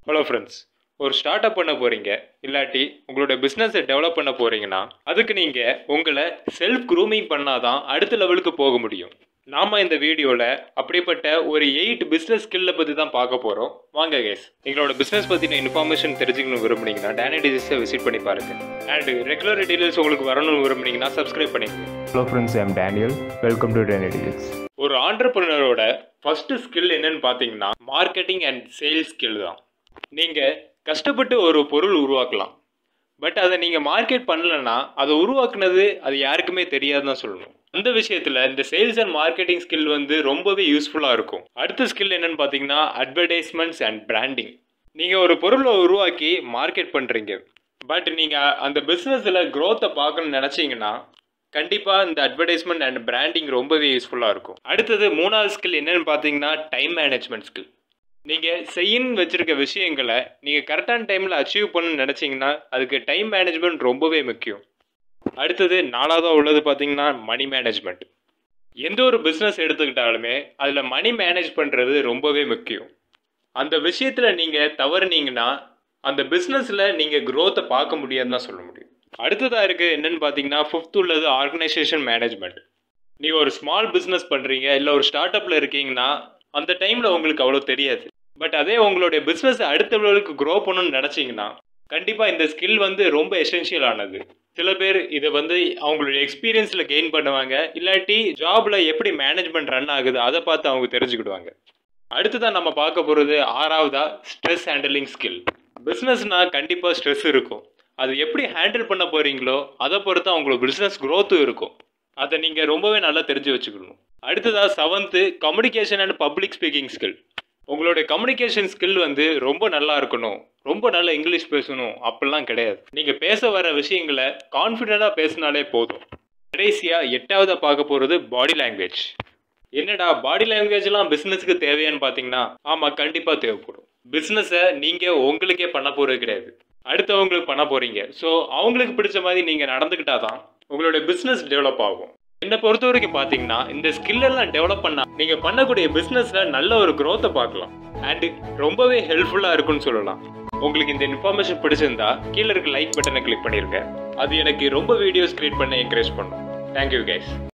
Hello friends ஒரு startup பண்ண போகிறீங்க இல்லாட்டி உங்களோட பிஸ்னஸை டெவலப் பண்ண போகிறீங்கன்னா அதுக்கு நீங்கள் உங்களை செல்ஃப் க்ரூமிங் பண்ணாதான் அடுத்த லெவலுக்கு போக முடியும் நாம இந்த வீடியோவில் அப்படிப்பட்ட ஒரு எயிட் பிஸ்னஸ் ஸ்கில்லை பற்றி தான் பார்க்க போகிறோம் வாங்க கேஸ் எங்களோட பிஸ்னஸ் பற்றின இன்ஃபர்மேஷன் தெரிஞ்சுக்கணும் விரும்புனீங்கன்னா டேனி டிஜிஸை விசிட் பண்ணி பாருங்க அண்ட் ரெகுலர் டீடைல்ஸ் உங்களுக்கு வரணும்னு விரும்புனீங்கன்னா சப்ஸ்கிரைப் பண்ணிக்கோங்க Hello friends, I am Daniel. Welcome to Daniel Deals. ஒரு ஆண்டர்பிரினரோட ஃபர்ஸ்ட் ஸ்கில் என்னன்னு பார்த்தீங்கன்னா மார்க்கெட்டிங் அண்ட் சேல்ஸ் ஸ்கில் தான் நீங்கள் கஷ்டப்பட்டு ஒரு பொருள் உருவாக்கலாம் பட் அதை நீங்கள் மார்க்கெட் பண்ணலன்னா அதை உருவாக்குனது அது யாருக்குமே தெரியாதுன்னு தான் சொல்லணும் அந்த விஷயத்தில் இந்த சேல்ஸ் அண்ட் மார்க்கெட்டிங் ஸ்கில் வந்து ரொம்பவே யூஸ்ஃபுல்லாக இருக்கும் அடுத்த ஸ்கில் என்னன்னு பார்த்தீங்கன்னா அட்வர்டைஸ்மெண்ட்ஸ் அண்ட் பிராண்டிங் நீங்கள் ஒரு பொருளை உருவாக்கி மார்க்கெட் பண்ணுறீங்க பட் நீங்கள் அந்த பிஸ்னஸில் க்ரோத்தை பார்க்கணும்னு நினச்சிங்கன்னா கண்டிப்பாக இந்த அட்வர்டைஸ்மெண்ட் அண்ட் பிராண்டிங் ரொம்பவே யூஸ்ஃபுல்லாக இருக்கும் அடுத்தது மூணாவது ஸ்கில் என்னன்னு பார்த்தீங்கன்னா டைம் மேனேஜ்மெண்ட் ஸ்கில் நீங்கள் செய்யணும்னு வச்சுருக்க விஷயங்களை நீங்கள் கரெக்டான டைமில் அச்சீவ் பண்ணணும்னு நினச்சிங்கன்னா அதுக்கு டைம் மேனேஜ்மெண்ட் ரொம்பவே முக்கியம் அடுத்தது நாலாவதாக உள்ளது பார்த்தீங்கன்னா மணி மேனேஜ்மெண்ட் எந்த ஒரு பிஸ்னஸ் எடுத்துக்கிட்டாலுமே அதில் மணி மேனேஜ் பண்ணுறது ரொம்பவே முக்கியம் அந்த விஷயத்தில் நீங்கள் தவறுனீங்கன்னா அந்த பிஸ்னஸில் நீங்கள் க்ரோத்தை பார்க்க முடியாதுன்னு தான் சொல்ல முடியும் அடுத்ததாக இருக்குது என்னன்னு பார்த்தீங்கன்னா ஃபிஃப்த் உள்ளது ஆர்கனைசேஷன் மேனேஜ்மெண்ட் நீங்கள் ஒரு ஸ்மால் பிஸ்னஸ் பண்ணுறீங்க இல்லை ஒரு ஸ்டார்ட் அப்பில் இருக்கீங்கன்னா அந்த டைமில் உங்களுக்கு அவ்வளோ தெரியாது பட் அதே உங்களுடைய பிஸ்னஸ் அடுத்த லெவலுக்கு க்ரோ பண்ணணும்னு நினச்சிங்கன்னா கண்டிப்பாக இந்த ஸ்கில் வந்து ரொம்ப எசென்ஷியல் ஆனது சில பேர் இதை வந்து அவங்களுடைய எக்ஸ்பீரியன்ஸில் கெயின் பண்ணுவாங்க இல்லாட்டி ஜாபில் எப்படி மேனேஜ்மெண்ட் ரன் ஆகுது அதை பார்த்து அவங்க தெரிஞ்சுக்கிடுவாங்க அடுத்ததான் நம்ம பார்க்க போகிறது ஆறாவதா ஸ்ட்ரெஸ் ஹேண்டலிங் ஸ்கில் பிஸ்னஸ்னால் கண்டிப்பாக ஸ்ட்ரெஸ் இருக்கும் அது எப்படி ஹேண்டில் பண்ண போகிறீங்களோ அதை பொறுத்து அவங்களோட பிஸ்னஸ் க்ரோத்தும் இருக்கும் அதை நீங்கள் ரொம்பவே நல்லா தெரிஞ்சு வச்சுக்கணும் அடுத்ததாக seventh communication and public speaking skill உங்களுடைய கம்யூனிகேஷன் ஸ்கில் வந்து ரொம்ப நல்லா இருக்கணும் ரொம்ப நல்லா இங்கிலீஷ் பேசணும் அப்படிலாம் கிடையாது நீங்கள் பேச வர விஷயங்களை கான்ஃபிடெண்ட்டாக பேசினாலே போதும் கடைசியாக எட்டாவதாக பார்க்க போகிறது பாடி லாங்குவேஜ் என்னடா பாடி லாங்குவேஜ்லாம் பிஸ்னஸுக்கு தேவையான்னு பார்த்தீங்கன்னா ஆமாம் கண்டிப்பாக தேவைப்படும் பிஸ்னஸை நீங்கள் உங்களுக்கே பண்ண போகிறது கிடையாது அடுத்தவங்களுக்கு பண்ண போகிறீங்க ஸோ அவங்களுக்கு பிடிச்ச மாதிரி நீங்கள் நடந்துக்கிட்டா தான் உங்களுடைய பிஸ்னஸ் டெவலப் ஆகும் என்னை பொறுத்த வரைக்கும் பார்த்தீங்கன்னா இந்த ஸ்கில் எல்லாம் டெவலப் பண்ணா நீங்கள் பண்ணக்கூடிய பிஸ்னஸில் நல்ல ஒரு க்ரோத்தை பார்க்கலாம் அண்டு ரொம்பவே ஹெல்ப்ஃபுல்லாக இருக்குன்னு சொல்லலாம் உங்களுக்கு இந்த இன்ஃபர்மேஷன் பிடிச்சிருந்தா கீழே இருக்க லைக் பட்டனை கிளிக் பண்ணிருங்க அது எனக்கு ரொம்ப வீடியோஸ் கிரியேட் பண்ண என்கரேஜ் பண்ணும் தேங்க்யூ கைஸ்